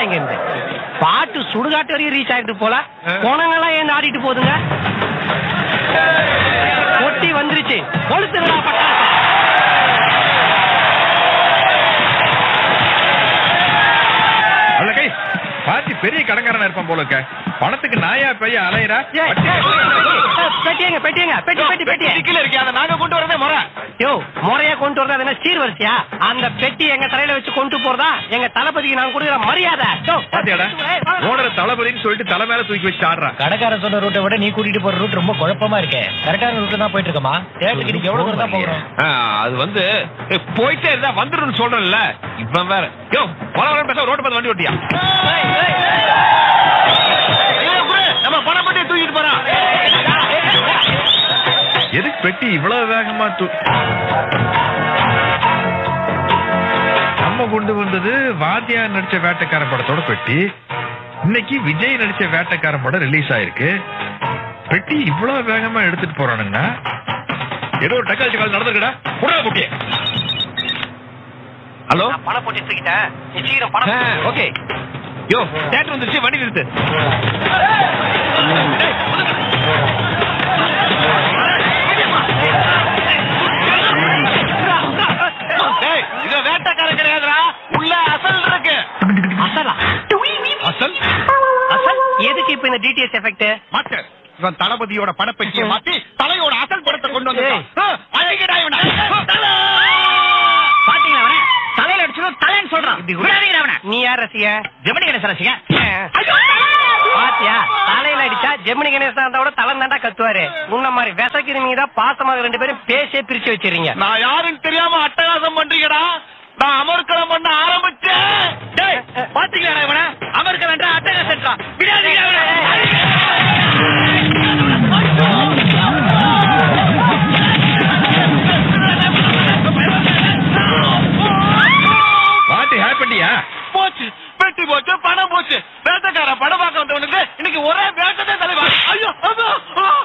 இங்க இருந்து பாட்டு சுடுகாட்டு வரையும் ரீச் ஆகிட்டு போல ஆ. குணங்கள்லாம் ஏன் ஆடிட்டு போகுதுங்க கொட்டி வந்துருச்சு கொளுத்துடா பட்டாசு அல்ல கை பாத்தி பெரிய கடங்காரனா இருப்பான் போல இருக்க பணத்துக்கு நாயா பைய அலையறா ஏய், ஏய், ஏய், பெட்டியங்க பெட்டியங்க பெட்டி பெட்டி பெட்டி கீழ இருக்கே அதை நாங்க கொண்டு வரதே முறை யோ முறையா கொண்டு வரதா அது என்ன சீர்வரிசையா அந்த பெட்டி எங்க தலையில வச்சு கொண்டு போறதா எங்க தளபதிக்கு நான் கொடுக்குற மரியாதை யோ, பாத்தியாடா ஏய், வாங்க. ஓனர தளபதின்னு சொல்லிட்டு தலை மேல தூக்கி வச்சு ஆடுறான் கடைக்காரன் சொன்ன ரூட்டை விட நீ கூட்டிட்டு போற ரூட் ரொம்ப குழப்பமா இருக்கே கரெக்டான ரூட்ல தான் போயிட்டு இருக்கமா தேட்டருக்கு நீங்க எவ்வளவு தூரம் தான் போகிறோம் அது வந்து ஏய், போயிட்டே இருந்தா வந்துருன்னு சொல்றேன்ல இவன் வேற யோ வர வர பேச ரோட்டு பார்த்து வண்டி ஓட்டியா ஏய், ஏய், நம்ம பணம் பட்டி தூக்கிட்டு போறான் எதுக்கு பெட்டி இவ்வளவு வேகமா தூ நம்ம கொண்டு வந்தது வாத்தியார் நடிச்ச வேட்டைக்கார படத்தோட பெட்டி இன்னைக்கு விஜய் நடிச்ச வேட்டைக்கார படம் ரிலீஸ் ஆயிருக்கு பெட்டி இவ்வளவு வேகமா எடுத்துட்டு போறானுங்கன்னா ஏதோ ஒரு டக்கால் கால் நடந்திருக்குடா புடா குட்டியே ஹலோ நான் பணம் போட்டு தூக்கிட்டேன் நீ சீக்கிரம் பணம் ஓகே யோ தேட்டர் வந்துருச்சு வண்டி நிறுத்து டேய், இது வேட்டைக்காரன் கிடையாதுடா உள்ள அசல் இருக்கு அசலா அசல் அசல் எதுக்கு இப்ப இந்த டிடிஎஸ் எஃபெக்ட் மாஸ்டர் இவன் தளபதியோட படப்பெட்டியை மாத்தி தலையோட அசல் படத்தை கொண்டு வந்தான் அழகிடா இவனை பாத்தீங்களா அவன தலையில அடிச்சதும் தலைன்னு சொல்றான் விடாதீங்க அவன நீ யார் ரசிக ஜெமினி கணேச ரசிக பாத்தியா தலையில அடிச்சா ஜெமினி கணேசன் இருந்தா கூட தலை தாண்டா கத்துவாரு உன்ன மாதிரி விசக்கிருமீங்க தான் பாசமாக ரெண்டு பேரும் பேசே பிரிச்சு வச்சிருங்க நான் யாருன்னு தெரியாம அட்டகாசம் பண்றீங்கடா நான் அமர்க்களம் பண்ண ஆரம்பிச்சேன் டேய், பாத்தீங்களா இவனை அமர்க்கலன்றா அட்டகாசன்றா விடாதீங்க அவனை. பாட்டி ஹாப்பிட்டியா போச்சு பெட்டி போச்சு பணம் போச்சு வேட்டக்கார படம் பார்க்க வந்தவனுக்கு இன்னைக்கு ஒரே வேட்டத்தை தலைவா